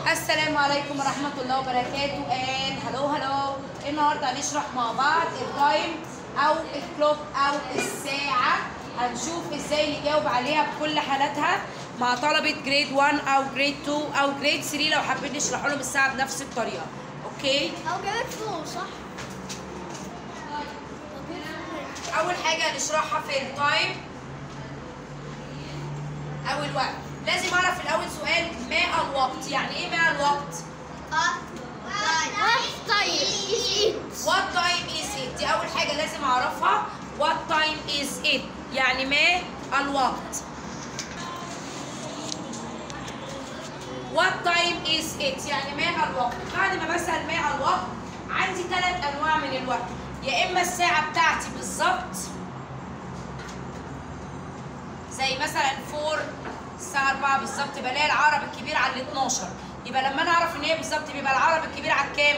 السلام عليكم ورحمة الله وبركاته and هلو هلو النهاردة هنشرح مع بعض التايم أو الكلوك أو الساعة هنشوف ازاي نجاوب عليها بكل حالاتها مع طلبة جريد 1 أو جريد 2 أو جريد 3 لو حابين نشرح لهم الساعة بنفس الطريقة أوكي او جابت فوق صح؟ أول حاجة هنشرحها في التايم أو الوقت لازم أعرف الأول سؤال ما الوقت يعني إيه ما الوقت؟ What time is it? What time is it؟ دي أول حاجة لازم أعرفها What time is it؟ يعني ما الوقت What time is it؟ يعني ما الوقت بعد ما بسأل ما الوقت عندي ثلاث أنواع من الوقت يا إما الساعة بتاعتي بالظبط زي مثلا 4 الساعة 4 بالظبط بلاقي العقرب الكبير على ال 12 يبقى لما انا اعرف ان هي بالظبط بيبقى العقرب الكبير على الكام؟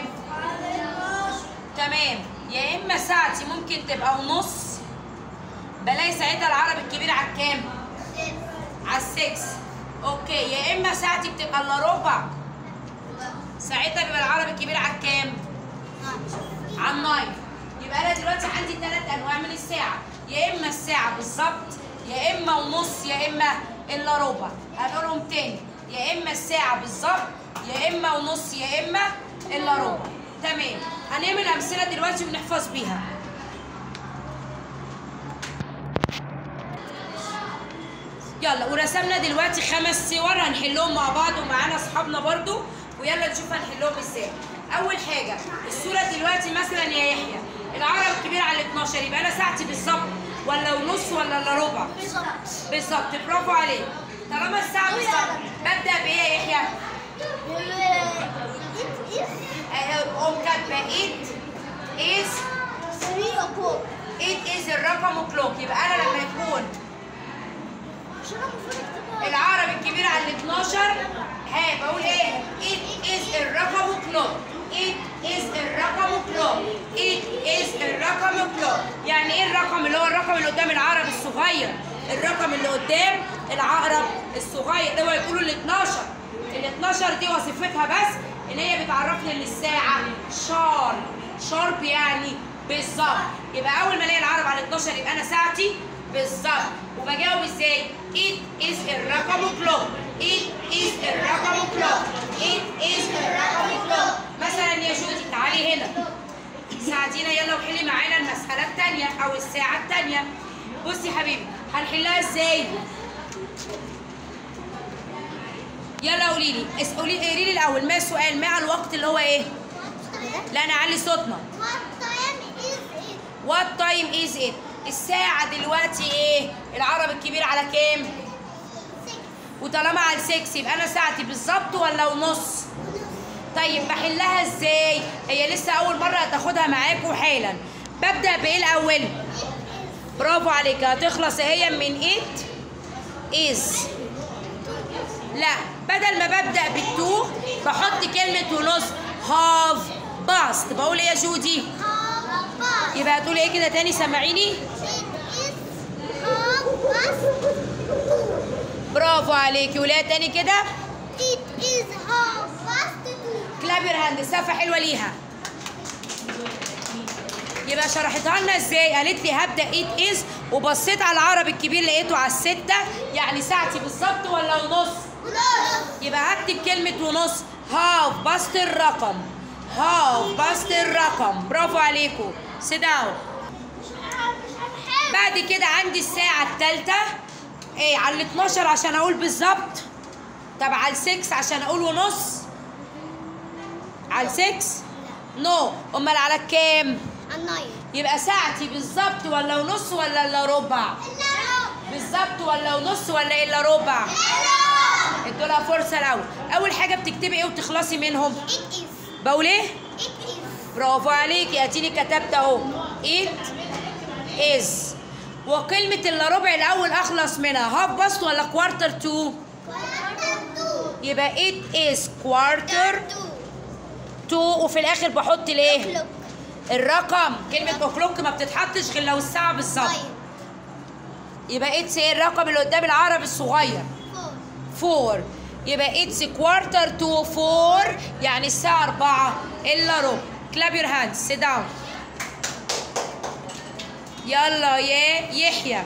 تمام يا اما ساعتي ممكن تبقى ونص بلاقي ساعتها العقرب الكبير على الكام؟ على السكس اوكي يا اما ساعتي بتبقى الا ربع ساعتها بيبقى العقرب الكبير على الكام؟ على الناين يبقى انا دلوقتي عندي ثلاث انواع من الساعه يا اما الساعه بالظبط يا اما ونص يا اما الا ربع هنقولهم تاني يا اما الساعه بالظبط يا اما ونص يا اما الا ربع تمام هنعمل امثله دلوقتي ونحفظ بيها يلا ورسمنا دلوقتي خمس صور هنحلهم مع بعض ومعانا اصحابنا برضو ويلا نشوف هنحلهم ازاي اول حاجه الصوره دلوقتي مثلا يا يحيى العقرب الكبير على 12 يبقى انا ساعتي بالظبط ولا ونص ولا الا ربع بالظبط برافو عليك طالما الساعه بالظبط ببدا بايه يا يحيى اهي قوم كاتبه ايت از ايت از الرقم كلوك يبقى انا لما يكون العقرب الكبير على ال 12 ها بقول ايه؟ it is الرقم كلوك it is الرقم كلوك it is الرقم كلوك يعني ايه الرقم اللي هو الرقم اللي قدام العقرب الصغير الرقم اللي قدام العقرب الصغير اللي هو يقولوا ال 12 ال 12 دي وظيفتها بس ان هي بتعرفني ان الساعه شارب شارب يعني بالظبط يبقى اول ما الاقي العقرب على 12 يبقى انا ساعتي بالظبط وبجاوب ازاي؟ it is الرقم كلوك it is الرقم كلوك it is الرقم كلوك مثلا يا جودي تعالي هنا ساعدينا يلا وحلي معانا المسألة التانية أو الساعة التانية بصي يا حبيبي هنحلها ازاي؟ يلا قولي لي قولي قولي لي الأول ما السؤال ما الوقت اللي هو إيه؟ لا نعلي صوتنا What time is it؟ الساعة دلوقتي ايه؟ العقرب الكبير على كام؟ وطالما على 6 يبقى انا ساعتي بالظبط ولا ونص؟ طيب بحلها ازاي؟ هي لسه أول مرة هتاخدها معاكم حالا. ببدأ بإيه الأول؟ برافو عليك هتخلص هي من إيت إز لا بدل ما ببدأ بالتو بحط كلمة ونص هاف باست بقول إيه يا جودي؟ يبقى هتقولي إيه كده تاني سامعيني؟ برافو عليكي ولا تاني كده؟ It is half past two. كلابر هاند سقفة حلوة ليها يبقى شرحتها لنا ازاي قالت لي هبدا ايت از وبصيت على العقرب الكبير لقيته على الستة يعني ساعتي بالظبط ولا ونص يبقى هكتب كلمة ونص هاف باست الرقم هاف باست الرقم برافو عليكم سيت داون بعد كده عندي الساعة التالتة ايه على ال 12 عشان اقول بالظبط طب على ال 6 عشان اقول ونص على ال 6 نو امال على الكام الناين. يبقى ساعتي بالظبط ولا ونص ولا الا ربع بالظبط ولا ونص ولا الا ربع ادوا لها فرصه الاول اول حاجه بتكتبي ايه وتخلصي منهم It is. بقول ايه It is. برافو عليكي اديني كتبت اهو it is وكلمة الا ربع الأول أخلص منها هاف باست ولا كوارتر تو Quarter two. يبقى it is quarter Two. to وفي الآخر بحط الإيه؟ O'clock. الرقم كلمة أوكلوك ما بتتحطش غير لو الساعة بالظبط Nine. يبقى اتس ايه الرقم اللي قدام العقرب الصغير Four. فور يبقى اتس كوارتر تو فور يعني الساعة أربعة إلا ربع كلاب يور هاندز سيت داون يلا يا يحيى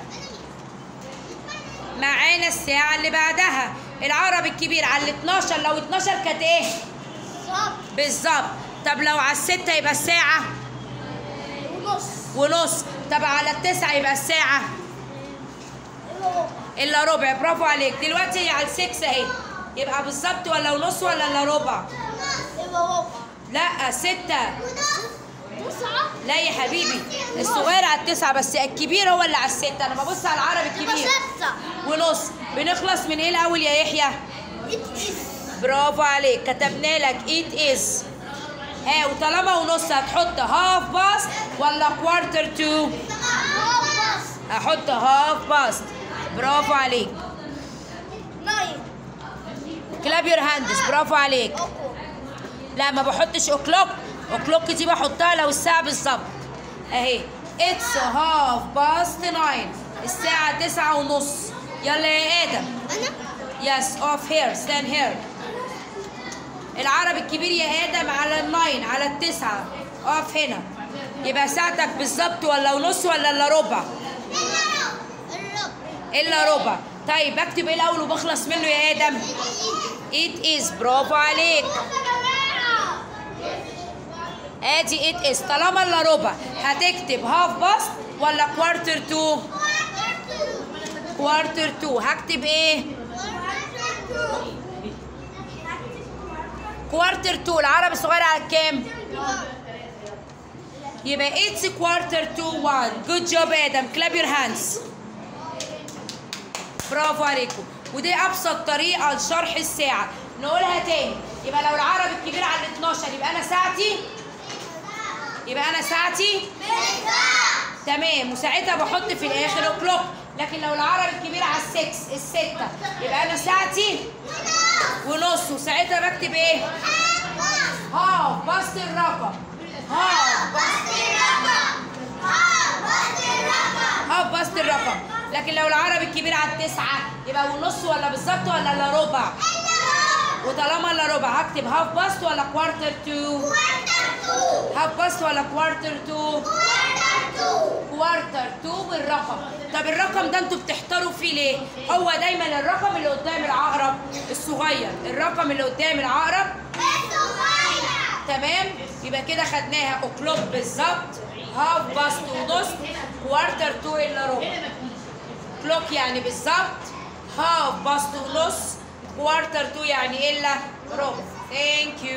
معانا الساعة اللي بعدها العقرب الكبير على ال 12 لو 12 كانت ايه؟ صب بالظبط طب لو على الستة يبقى الساعة ونص ونص طب على التسعة يبقى الساعة إلا ربع برافو عليك دلوقتي هي على السكس أهي يبقى بالظبط ولا ونص ولا إلا ربع يبقى ربع لا ستة تسعة لا يا حبيبي الصغير على التسعة بس الكبير هو اللي على الستة أنا ببص على العربي يبقى الكبير ستة ونص بنخلص من إيه الأول يا يحيى؟ it is برافو عليك كتبنا لك ايت از ها وطالما ونص هتحط هاف باست ولا كوارتر تو بس هحط هاف باست برافو عليك ناين كلاب يور هاندز برافو عليك أوكو لا ما بحطش اوكلوك اوكلوك دي بحطها لو الساعة بالظبط اهي اتس هاف باست ناين الساعة تسعة ونص يلا يا ادم أنا يس اوف هير ستاند هير العربي الكبير يا ادم على الناين على التسعة اقف هنا يبقى ساعتك بالظبط ولا ونص ولا الا ربع الرب الا ربع طيب بكتب ايه الاول وبخلص منه يا ادم it is برافو عليك ادي it is طالما الا ربع هتكتب هاف باست ولا كوارتر تو كوارتر تو هكتب ايه كوارتر تو العربي الصغير على كام يبقى it's quarter to one good job ادم clap your hands برافو عليكم ودي ابسط طريقه لشرح الساعه نقولها تاني يبقى لو العربي الكبير على ال 12 يبقى انا ساعتي يبقى انا ساعتي تمام وساعتها بحط في الاخر اوكلوك لكن لو العربي الكبير على السكس الستة يبقى انا ساعتي ونص وساعتها بكتب ايه هاف بسط الرقم هاف هاف بسط الرقم لكن لو العربي الكبير على التسعة يبقى ونص ولا بالظبط ولا الا ربع وطالما الا ربع هكتب هاف باست ولا كوارتر تو هاف باست ولا كوارتر تو كوارتر تو بالرقم طب الرقم ده انتوا بتحتاروا فيه ليه هو دايما الرقم اللي قدام العقرب الصغير الرقم اللي قدام العقرب تمام يبقى كده خدناها اوكلوك بالظبط هاف باست ونص كوارتر تو الا ربع كلوك يعني بالظبط هاف باست ونص كوارتر تو يعني الا ربع ثانك يو